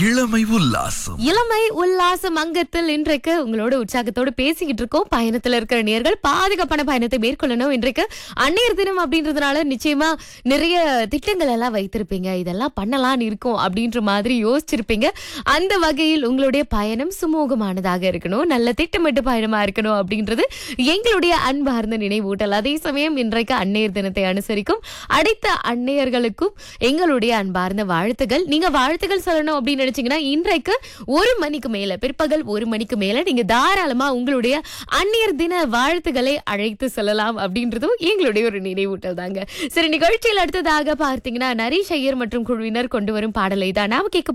இளமை உல்லாசம் இளமை உல்லாசம் அங்கத்தில் இன்றைக்கு உங்களோட உற்சாகத்தோடு பேசிக்கிட்டு இருக்கோம் பயணத்துல இருக்கிற நேர்கள் பாதுகாப்பான பயணத்தை மேற்கொள்ளணும் இன்றைக்கு அன்னையர் தினம் அப்படின்றதுனால நிச்சயமா நிறைய திட்டங்கள் எல்லாம் வைத்திருப்பீங்க இதெல்லாம் பண்ணலாம்னு இருக்கும் அப்படின்ற மாதிரி யோசிச்சிருப்பீங்க அந்த வகையில் உங்களுடைய பயணம் சுமூகமானதாக இருக்கணும் நல்ல திட்டமிட்டு பயணமா இருக்கணும் அப்படின்றது எங்களுடைய அன்பார்ந்த நினைவூட்டல் அதே சமயம் இன்றைக்கு அன்னையர் தினத்தை அனுசரிக்கும் அனைத்து அன்னையர்களுக்கும் எங்களுடைய அன்பார்ந்த வாழ்த்துகள் நீங்க வாழ்த்துக்கள் சொல்லணும் அப்படின்னு நினைச்சீங்கன்னா இன்றைக்கு ஒரு மணிக்கு மேல பிற்பகல் ஒரு மணிக்கு மேல நீங்க தாராளமா உங்களுடைய அந்நியர் தின வாழ்த்துக்களை அழைத்து சொல்லலாம் அப்படின்றதும் எங்களுடைய ஒரு நினைவூட்டல் தாங்க சரி நிகழ்ச்சியில் அடுத்ததாக பார்த்தீங்கன்னா நரீஷ் ஐயர் மற்றும் குழுவினர் கொண்டு வரும் பாடலை தான் நாம கேட்க